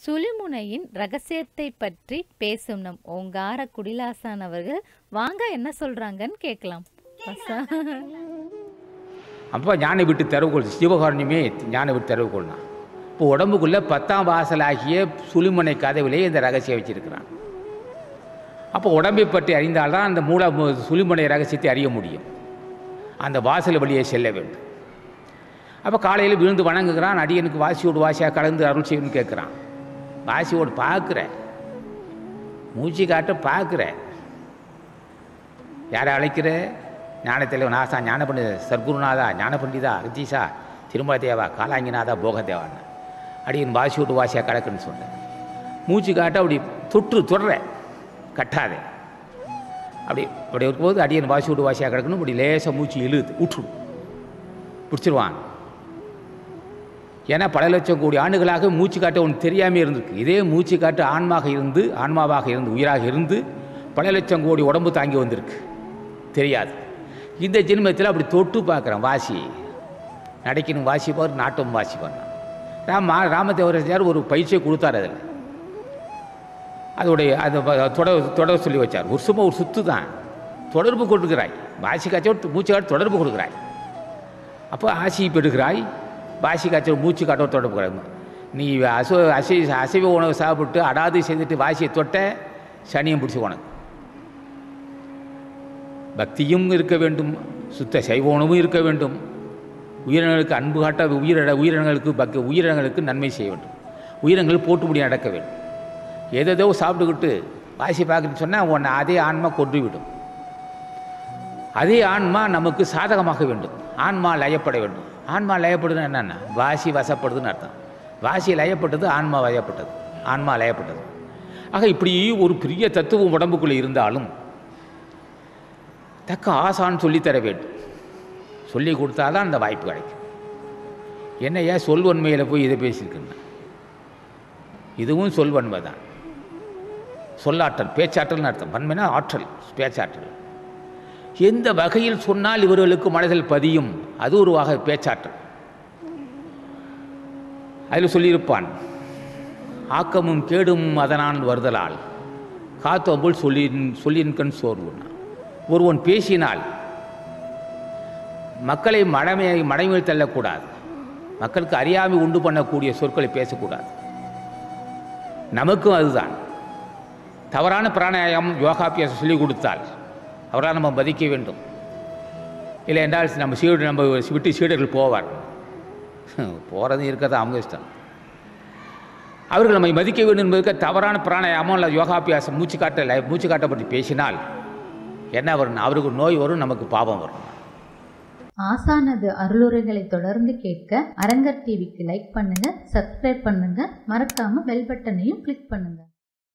சுழிமுனையின் ரகசியத்தை பற்றி பேசும் நம் ஓங்கார குடிலாசான் அவர்கள் வாங்க என்ன சொல்றாங்கன்னு கேட்கலாம் வசா அப்போ ஞான விட்டு திறவுகோள் சிவகாரண்யமே ஞான விட்டு திறவுகோள் தான் இப்போ உடம்புக்குள்ளே பத்தாம் வாசலாகிய சுழிமுனை கதவிலே இந்த ரகசியம் வச்சிருக்கிறான் அப்போ உடம்பை பற்றி அறிந்தால்தான் அந்த மூல மு- சுழிமுனை ரகசியத்தை அறிய முடியும் அந்த வாசல் வழியே செல்ல வேண்டும் அப்போ காலையில் விழுந்து வணங்குகிறான் அடியனுக்கு வாசியோடு வாசியாக கலந்து அருள் செய்யணும்னு கேட்குறான் வாசியோடு பார்க்குறேன் மூச்சு காட்ட பார்க்குறேன் யாரை அழைக்கிற ஞானத்தில் நாசா ஞான பண்டித சர்க்குருநாதா ஞான பண்டிதா ரித்தீஷா திருமல தேவா காலாங்கிநாதா போகதேவான்னு அடியின் வாசி விட்டு வாசியாக கலக்குன்னு சொன்னேன் மூச்சு காட்ட அப்படி தொற்று தொடர கட்டாதே அப்படி அப்படி இருக்கும்போது அடியன் வாசி விட்டு வாசியாக கிடக்கணும் இப்படி லேசாக மூச்சு இழுது விட்டுடும் பிடிச்சிருவான் ஏன்னா பல லட்சம் கோடி ஆண்டுகளாக மூச்சு காட்ட ஒன்று தெரியாமல் இருந்திருக்கு இதே மூச்சு காட்டு ஆன்மாக இருந்து ஆன்மாவாக இருந்து உயிராக இருந்து பல லட்சம் கோடி உடம்பு தாங்கி வந்திருக்கு தெரியாது இந்த ஜென்மத்தில் அப்படி தொட்டு பார்க்குறேன் வாசி நடைக்கணும் வாசிப்பார் நாட்டம் வாசி பண்ணான் ராம ராமதேவராஜர் ஒரு பயிற்சியை கொடுத்தார் அதில் அதோடைய அதை வ- தொடர் தொடர் சொல்லி வச்சார் ஒரு சும்மா ஒரு சுத்து தான் தொடர்பு கொடுக்குறாய் வாசி காய்ச்சல் மூச்சு காட்டு தொடர்பு கொடுக்குறாய் அப்போ ஆசி பெறுகிறாய் வாசி காய்ச்சல் மூச்சு காட்டோட தொடர்பு கிடையாது நீ அசோ அசை அசைவ உணவு சாப்பிட்டு அடாது செய்துட்டு வாசியை தொட்ட சனியம் பிடிச்சி உனக்கு பக்தியும் இருக்க வேண்டும் சுத்த சைவ உணவும் இருக்க வேண்டும் உயிரினங்களுக்கு அன்பு காட்ட உயிரின உயிரினங்களுக்கு பக் உயிரினங்களுக்கு நன்மை செய்ய வேண்டும் உயிரினங்கள் போட்டுமுடி நடக்க வேண்டும் எதேதோ சாப்பிட்டுக்கிட்டு வாசி பார்க்குறேன்னு சொன்னால் உன்னை அதே ஆன்மா கொன்று விடும் அதே ஆன்மா நமக்கு சாதகமாக வேண்டும் ஆன்மா லயப்பட வேண்டும் ஆன்மா லயப்படுதுன்னா என்னென்ன வாசி வசப்படுதுன்னு அர்த்தம் வாசி லயப்பட்டது ஆன்மா வயப்பட்டது ஆன்மா லயப்பட்டது ஆக இப்படி ஒரு பெரிய தத்துவம் உடம்புக்குள்ளே இருந்தாலும் தக்க ஆசான் சொல்லித்தர வேண்டும் சொல்லி கொடுத்தாதான் அந்த வாய்ப்பு கிடைக்கும் என்னையா சொல்வன்மையில் போய் இதை பேசியிருக்குன்னா இதுவும் சொல்வன்மை தான் சொல்லாற்றல் பேச்சாற்றல்னு அர்த்தம் வன்மைனா ஆற்றல் பேச்சாற்றல் எந்த வகையில் சொன்னால் இவர்களுக்கு மனதில் பதியும் அது ஒரு வகை பேச்சாற்றல் அதில் சொல்லியிருப்பான் ஆக்கமும் கேடும் அதனான் வருதலால் காத்தோம்புல் சொல்லின் சொல்லின்கண் சோர்வுனா ஒருவன் பேசினால் மக்களை மடமை மடைமையில் தள்ளக்கூடாது மக்களுக்கு அறியாமை உண்டு பண்ணக்கூடிய சொற்களை பேசக்கூடாது நமக்கும் அதுதான் தவறான பிராணாயாமம் யோகாபியாசம் சொல்லிக் கொடுத்தால் அவரால் நம்ம மதிக்க வேண்டும் இல்லை என்றால் நம்ம சீடு நம்ம விட்டு சீடர்கள் போவார் போகிறது இருக்கிறது அவங்க இஷ்டம் அவர்கள் நம்மை மதிக்க வேண்டும் என்பதற்கு தவறான பிராணாயாமம் இல்லை யோகாபியாசம் மூச்சு காட்ட மூச்சு காட்ட பற்றி பேசினால் என்ன வரும் அவருக்கு நோய் வரும் நமக்கு பாவம் வரும் ஆசானது அருளுரைகளை தொடர்ந்து கேட்க அரங்கர் டிவிக்கு லைக் பண்ணுங்க சப்ஸ்கிரைப் பண்ணுங்க மறக்காம பெல் பட்டனையும் கிளிக் பண்ணுங்க